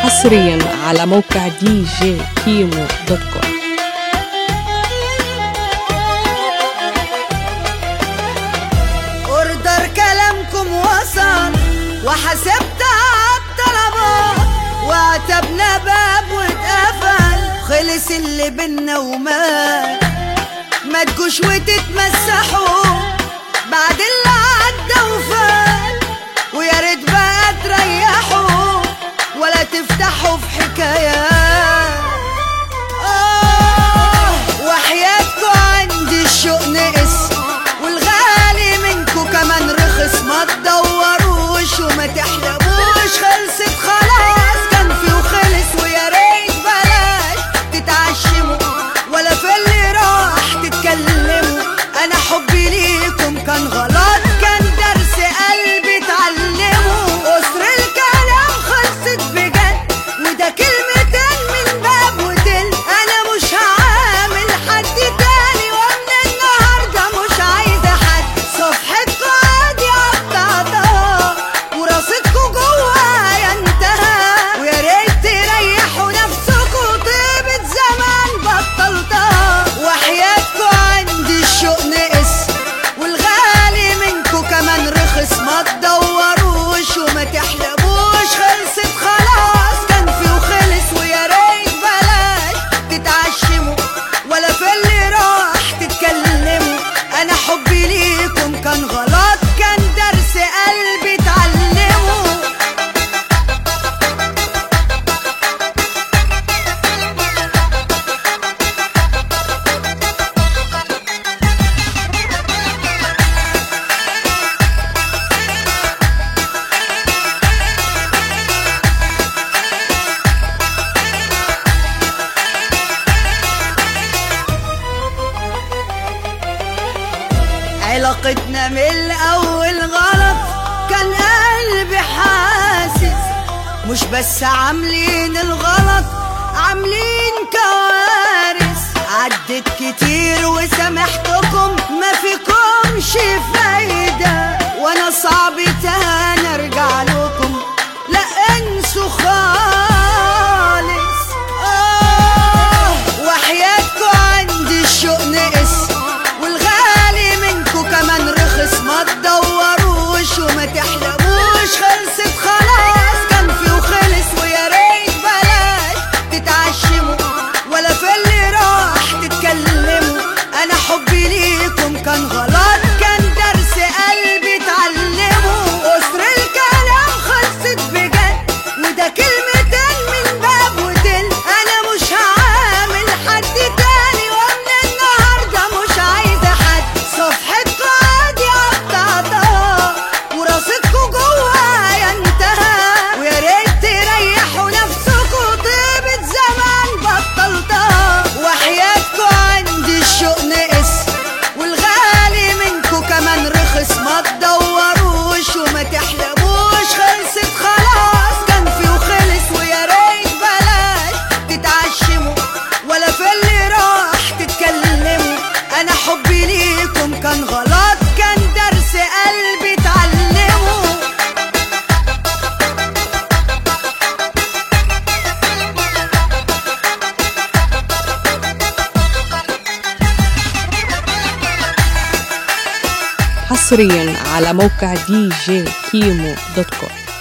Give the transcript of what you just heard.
حصريا على موقع دي جي كيمو دوت كوم اوردر كلامكم وصل وحسبت عالطلبات وعتبنا باب واتقفل خلص اللي بينا ومات ما تجوش وتتمسحوا بعد اللي عدى وفات ويا ريت بقى تريحوا ولا تفتحوا في حكايات آه وحياتكوا عندي الشوق نقص والغالي منكوا كمان رخص ما تدوروش وما تحلموش خلصت خلاص كان في وخلص ويا ريت بلاش تتعشموا ولا في اللي راح تتكلموا انا حبي ليكم كان غلط كان درس قلبي اتعلمه قصر الكلام خلصت بجد وده كلمتين من باب ودل انا مش هعامل حد تاني ومن النهارده مش عايزه حد صفحتكوا عادي قطعتها وراستكوا جوايا انتهى ويا ريت تريحوا نفسكوا طيبة زمان بطلتها وحياتكوا عندي الشوق نقص والغالي منكوا كمان رخص ما تدوروش وما تحلموش خلصت خلاص كان في وخلص ويا ريت بلاش تتعشموا ولا في اللي راح تتكلموا انا حبي ليكم كان غلط كان درس قلبي اتعلمه علاقتنا من الأول غلط كان قلبي حاسس مش بس عاملين الغلط عاملين كوارث عدت كتير وسامحتكم ما فيكمش فايدة وانا صعب تاني ارجع لكم لا انسوا خالص آه وحياتكوا عندي الشوق نقص والغالي منكوا كمان رخص ما تدوروش وما تحلموش خلصت خلاص كان في وخلص ويا ريت بلاش تتعشموا ولا في اللي راح تتكلموا انا حبي ليكم كان غلط كان درس قلبي اتعلمه قصر الكلام خلصت بجد وده كلمتين من باب ودل انا مش هعامل حد تاني ومن النهارده مش عايزه حد صفحتكوا عادي قطعتها وراستكوا جوايا انتهى ويا ريت تريحوا نفسكوا طيبة زمان بطلتها وحياتكوا عندي الشوق نقص والغالي منكوا كمان رخص ما تدوروش وما تحلموش خلصت خلاص كان في وخلص ويا ريت بلاش تتعشموا ولا في اللي راح تتكلموا انا حبي ليكم كان غلط كان درس قلبي اتعلمه حصريا على موقع دي جي كيمو دوت كوم